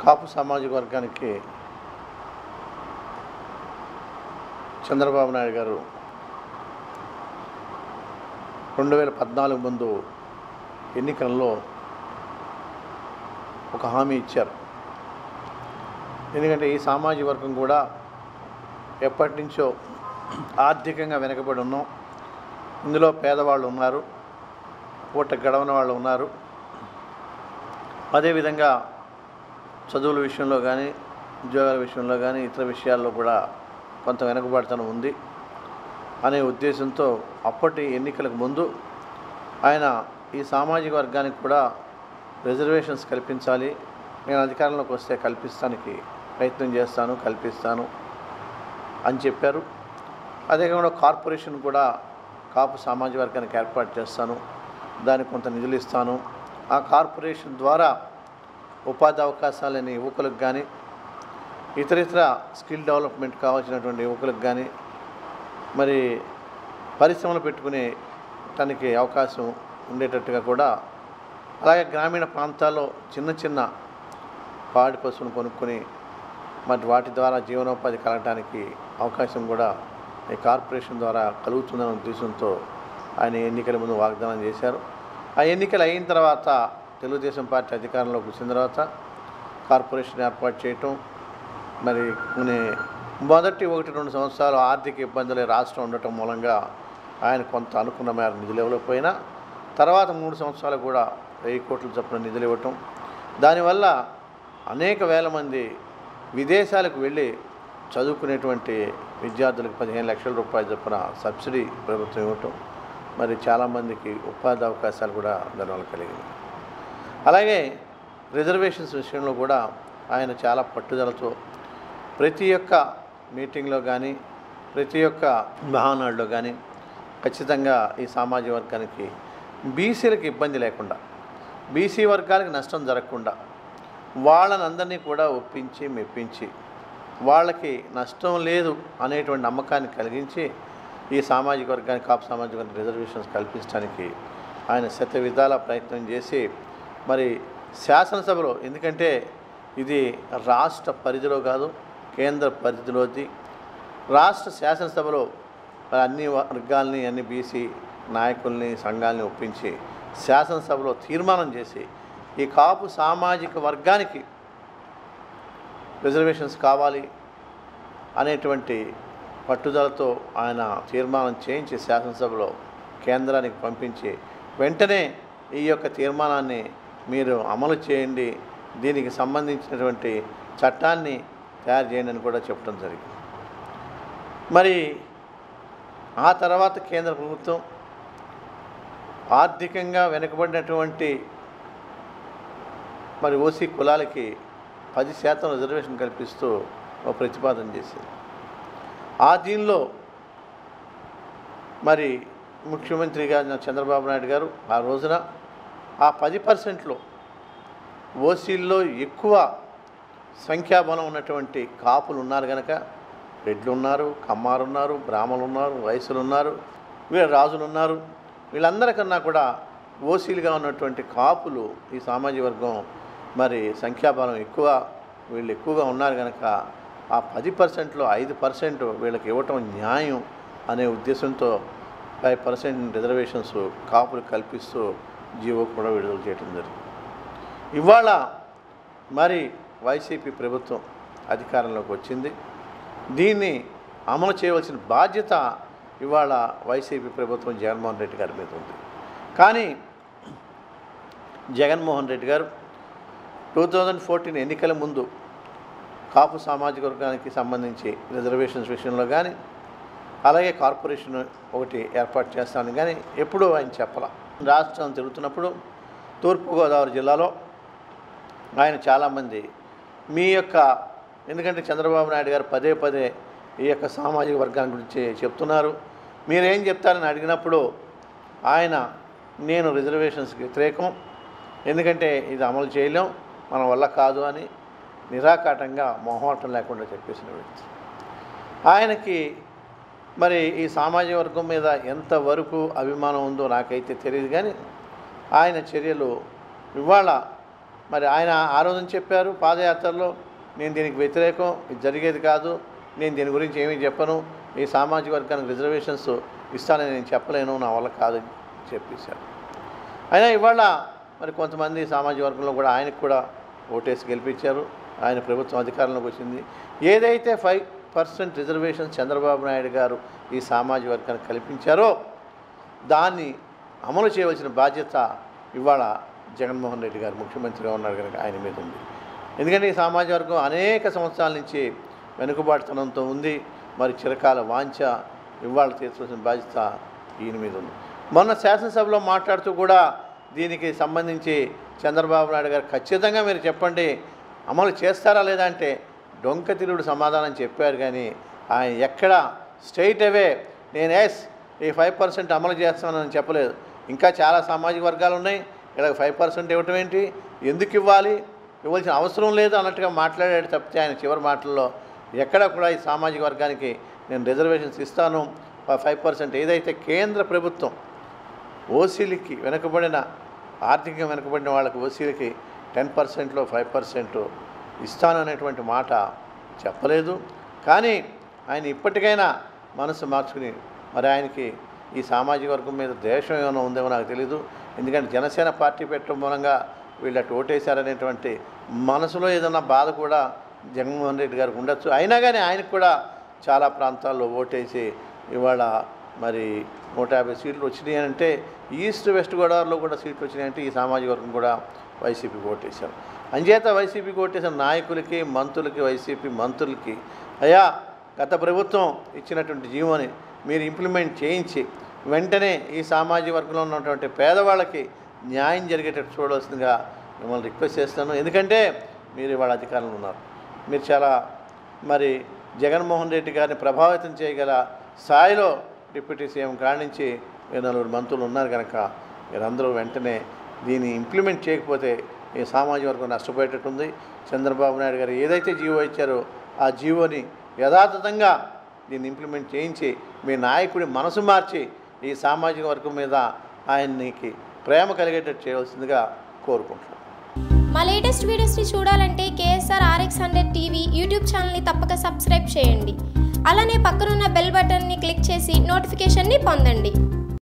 కాపు సామాజిక వర్గానికి చంద్రబాబు నాయుడు గారు రెండు వేల పద్నాలుగు ముందు ఎన్నికల్లో ఒక హామీ ఇచ్చారు ఎందుకంటే ఈ సామాజిక వర్గం కూడా ఎప్పటి నుంచో ఆర్థికంగా వెనకబడి ఉన్నాం ఇందులో పేదవాళ్ళు ఉన్నారు పూట గడవని వాళ్ళు ఉన్నారు అదేవిధంగా చదువుల విషయంలో కానీ ఉద్యోగాల విషయంలో కానీ ఇతర విషయాల్లో కూడా కొంత వెనుకబడతనం ఉంది అనే ఉద్దేశంతో అప్పటి ఎన్నికలకు ముందు ఆయన ఈ సామాజిక వర్గానికి కూడా రిజర్వేషన్స్ కల్పించాలి నేను అధికారంలోకి వస్తే కల్పిస్తానికి ప్రయత్నం చేస్తాను కల్పిస్తాను అని చెప్పారు అదే కాకుండా కార్పొరేషన్ కూడా కాపు సామాజిక వర్గానికి ఏర్పాటు చేస్తాను దానికి కొంత నిధులు ఇస్తాను ఆ కార్పొరేషన్ ద్వారా ఉపాధి అవకాశాలని యువకులకు కానీ ఇతర ఇతర స్కిల్ డెవలప్మెంట్ కావాల్సినటువంటి యువకులకు కానీ మరి పరిశ్రమలు పెట్టుకునే తనకి అవకాశం ఉండేటట్టుగా కూడా అలాగే గ్రామీణ ప్రాంతాల్లో చిన్న చిన్న పాడి పశువులు కొనుక్కొని మరి వాటి ద్వారా జీవనోపాధి కలగడానికి అవకాశం కూడా ఈ కార్పొరేషన్ ద్వారా కలుగుతుందనే ఉద్దేశంతో ఆయన ఎన్నికల ముందు వాగ్దానం చేశారు ఆ ఎన్నికలు అయిన తర్వాత తెలుగుదేశం పార్టీ అధికారంలోకి వచ్చిన తర్వాత కార్పొరేషన్ ఏర్పాటు చేయటం మరి కొన్ని మొదటి ఒకటి రెండు సంవత్సరాలు ఆర్థిక ఇబ్బందులు రాష్ట్రం ఉండటం మూలంగా ఆయన కొంత అనుకున్న మేర నిధులు ఇవ్వలేకపోయినా తర్వాత మూడు సంవత్సరాలు కూడా వెయ్యి కోట్ల చొప్పున నిధులు ఇవ్వటం దానివల్ల అనేక వేల మంది విదేశాలకు వెళ్ళి చదువుకునేటువంటి విద్యార్థులకు పదిహేను లక్షల రూపాయల చొప్పున సబ్సిడీ ప్రభుత్వం ఇవ్వటం మరి చాలామందికి ఉపాధి అవకాశాలు కూడా దానివల్ల కలిగింది అలాగే రిజర్వేషన్స్ విషయంలో కూడా ఆయన చాలా పట్టుదలతో ప్రతి ఒక్క మీటింగ్లో కానీ ప్రతి ఒక్క మహానాడులో కానీ ఖచ్చితంగా ఈ సామాజిక వర్గానికి బీసీలకు ఇబ్బంది లేకుండా బీసీ వర్గాలకు నష్టం జరగకుండా వాళ్ళని అందరినీ కూడా ఒప్పించి మెప్పించి వాళ్ళకి నష్టం లేదు అనేటువంటి నమ్మకాన్ని కలిగించి ఈ సామాజిక వర్గానికి కాపు సామాజిక వర్గ రిజర్వేషన్స్ కల్పించడానికి ఆయన శత విధాల ప్రయత్నం చేసి మరి శాసనసభలో ఎందుకంటే ఇది రాష్ట్ర పరిధిలో కాదు కేంద్ర పరిధిలోది రాష్ట్ర శాసనసభలో మరి అన్ని వర్గాల్ని అన్ని బీసీ నాయకుల్ని సంఘాలని ఒప్పించి శాసనసభలో తీర్మానం చేసి ఈ కాపు సామాజిక వర్గానికి రిజర్వేషన్స్ కావాలి అనేటువంటి పట్టుదలతో ఆయన తీర్మానం చేయించి శాసనసభలో కేంద్రానికి పంపించి వెంటనే ఈ యొక్క తీర్మానాన్ని మీరు అమలు చేయండి దీనికి సంబంధించినటువంటి చట్టాన్ని తయారు చేయండి అని కూడా చెప్పడం జరిగింది మరి ఆ తర్వాత కేంద్ర ప్రభుత్వం ఆర్థికంగా వెనుకబడినటువంటి మరి ఓసీ కులాలకి పది శాతం రిజర్వేషన్ కల్పిస్తూ ఒక ప్రతిపాదన చేసింది ఆ దీనిలో మరి ముఖ్యమంత్రిగా చంద్రబాబు నాయుడు గారు ఆ రోజున ఆ పది పర్సెంట్లో ఓసీల్లో ఎక్కువ సంఖ్యాబలం ఉన్నటువంటి కాపులు ఉన్నారు కనుక రెడ్లు ఉన్నారు కమ్మారు ఉన్నారు బ్రాహ్మణులు ఉన్నారు వయసులు ఉన్నారు వీళ్ళ రాజులు ఉన్నారు వీళ్ళందరికన్నా కూడా ఓసీలుగా ఉన్నటువంటి కాపులు ఈ సామాజిక వర్గం మరి సంఖ్యాబలం ఎక్కువ వీళ్ళు ఎక్కువగా ఉన్నారు కనుక ఆ పది పర్సెంట్లో ఐదు పర్సెంట్ వీళ్ళకి ఇవ్వటం న్యాయం అనే ఉద్దేశంతో ఫైవ్ పర్సెంట్ రిజర్వేషన్స్ కాపులు కల్పిస్తూ జీవో కూడా విడుదల చేయడం జరిగింది ఇవాళ మరి వైసీపీ ప్రభుత్వం అధికారంలోకి వచ్చింది దీన్ని అమలు చేయవలసిన బాధ్యత ఇవాళ వైసీపీ ప్రభుత్వం జగన్మోహన్ రెడ్డి గారి మీద ఉంది కానీ జగన్మోహన్ రెడ్డి గారు టూ థౌజండ్ ఫోర్టీన్ ఎన్నికల ముందు కాపు సామాజిక వర్గానికి సంబంధించి రిజర్వేషన్స్ విషయంలో కానీ అలాగే కార్పొరేషన్ ఒకటి ఏర్పాటు చేస్తాను కానీ ఎప్పుడూ ఆయన చెప్పాల రాష్ట్రం తిరుగుతున్నప్పుడు తూర్పుగోదావరి జిల్లాలో ఆయన చాలామంది మీ యొక్క ఎందుకంటే చంద్రబాబు నాయుడు గారు పదే పదే ఈ యొక్క సామాజిక వర్గాన్ని గురించి చెప్తున్నారు మీరేం చెప్తారని అడిగినప్పుడు ఆయన నేను రిజర్వేషన్స్కి వ్యతిరేకం ఎందుకంటే ఇది అమలు చేయలేం మన వల్ల కాదు అని నిరాకాటంగా మొహమాటం లేకుండా చెప్పేసిన వ్యక్తి ఆయనకి మరి ఈ సామాజిక వర్గం మీద ఎంతవరకు అభిమానం ఉందో నాకైతే తెలియదు కానీ ఆయన చర్యలు ఇవాళ మరి ఆయన ఆ రోజున చెప్పారు పాదయాత్రలో నేను దీనికి వ్యతిరేకం ఇది జరిగేది కాదు నేను దీని గురించి ఏమీ చెప్పను ఈ సామాజిక వర్గానికి రిజర్వేషన్స్ ఇస్తానని నేను చెప్పలేను నా వల్ల కాదని చెప్పేశారు అయినా ఇవాళ మరి కొంతమంది సామాజిక వర్గంలో కూడా ఆయనకు కూడా ఓటేసి గెలిపించారు ఆయన ప్రభుత్వం అధికారంలోకి వచ్చింది ఏదైతే five percent reservation Chandrababu Naidu గారు ఈ సామాజిక వర్గానికి కల్పించారో దాన్ని అమలు చేయవలసిన బాధ్యత ఇవాళ జగన్మోహన్ రెడ్డి గారు ముఖ్యమంత్రిగా ఉన్నారు కనుక ఆయన మీద ఉంది ఎందుకంటే ఈ సామాజిక వర్గం అనేక సంవత్సరాల నుంచి వెనుకబాటుతనంతో ఉంది మరి చిరకాల వాంఛ ఇవాళ తీర్చవలసిన బాధ్యత ఈయన మీద ఉంది మొన్న శాసనసభలో మాట్లాడుతూ కూడా దీనికి సంబంధించి చంద్రబాబు నాయుడు గారు ఖచ్చితంగా మీరు చెప్పండి అమలు చేస్తారా లేదా అంటే డొంక తిరుగుడు సమాధానం చెప్పారు కానీ ఆయన ఎక్కడ స్ట్రైట్ అవే నేను ఎస్ ఈ ఫైవ్ పర్సెంట్ అమలు చేస్తానని చెప్పలేదు ఇంకా చాలా సామాజిక వర్గాలు ఉన్నాయి ఇక్కడ ఫైవ్ పర్సెంట్ ఇవ్వటం ఏంటి ఎందుకు ఇవ్వాలి ఇవ్వాల్సిన అవసరం లేదు అన్నట్టుగా మాట్లాడాడు తప్పితే ఆయన చివరి మాటల్లో ఎక్కడ కూడా ఈ సామాజిక వర్గానికి నేను రిజర్వేషన్స్ ఇస్తాను ఫైవ్ పర్సెంట్ ఏదైతే కేంద్ర ప్రభుత్వం ఓసీలకి వెనుకబడిన ఆర్థికంగా వెనుకబడిన వాళ్ళకి ఓసీలకి టెన్ పర్సెంట్లో ఫైవ్ పర్సెంట్ ఇస్తాను అనేటువంటి మాట చెప్పలేదు కానీ ఆయన ఇప్పటికైనా మనసు మార్చుకుని మరి ఆయనకి ఈ సామాజిక వర్గం మీద ద్వేషం ఏమైనా ఉందేమో నాకు తెలీదు ఎందుకంటే జనసేన పార్టీ పెట్టడం మూలంగా వీళ్ళు అటు ఓటేశారనేటువంటి మనసులో ఏదన్నా బాధ కూడా జగన్మోహన్ రెడ్డి గారికి ఉండొచ్చు అయినా కానీ ఆయనకు కూడా చాలా ప్రాంతాల్లో ఓటేసి ఇవాళ మరి నూట యాభై సీట్లు వచ్చినాయి అంటే ఈస్ట్ వెస్ట్ గోదావరిలో కూడా సీట్లు వచ్చినాయంటే ఈ సామాజిక వర్గం కూడా వైసీపీకి ఓటేశారు అంచేత వైసీపీకి ఓటేసిన నాయకులకి మంత్రులకి వైసీపీ మంత్రులకి అయ్యా గత ప్రభుత్వం ఇచ్చినటువంటి జీవోని మీరు ఇంప్లిమెంట్ చేయించి వెంటనే ఈ సామాజిక వర్గంలో ఉన్నటువంటి పేదవాళ్ళకి న్యాయం జరిగేటట్టు చూడవలసిందిగా మిమ్మల్ని రిక్వెస్ట్ చేస్తాను ఎందుకంటే మీరు ఇవాళ అధికారంలో ఉన్నారు మీరు చాలా మరి జగన్మోహన్ రెడ్డి గారిని ప్రభావితం చేయగల స్థాయిలో డిప్యూటీ సీఎం కాడి నుంచి మీరు నలుగురు మంత్రులు ఉన్నారు కనుక మీరందరూ వెంటనే దీన్ని ఇంప్లిమెంట్ చేయకపోతే ఈ సామాజిక వర్గం నష్టపోయేటట్టుంది చంద్రబాబు నాయుడు గారు ఏదైతే జీవో ఇచ్చారో ఆ జీవోని యథాతథంగా దీన్ని ఇంప్లిమెంట్ చేయించి మీ నాయకుడి మనసు మార్చి ఈ సామాజిక వర్గం మీద ఆయన్నికి ప్రేమ కలిగేటట్టు చేయవలసిందిగా కోరుకుంటున్నాను మా లేటెస్ట్ వీడియోస్ని చూడాలంటే KSR RX hundred TV YouTube ఛానల్ని తప్పక సబ్స్క్రైబ్ చేయండి అలానే పక్కనున్న బెల్ బటన్ని క్లిక్ చేసి నోటిఫికేషన్ని పొందండి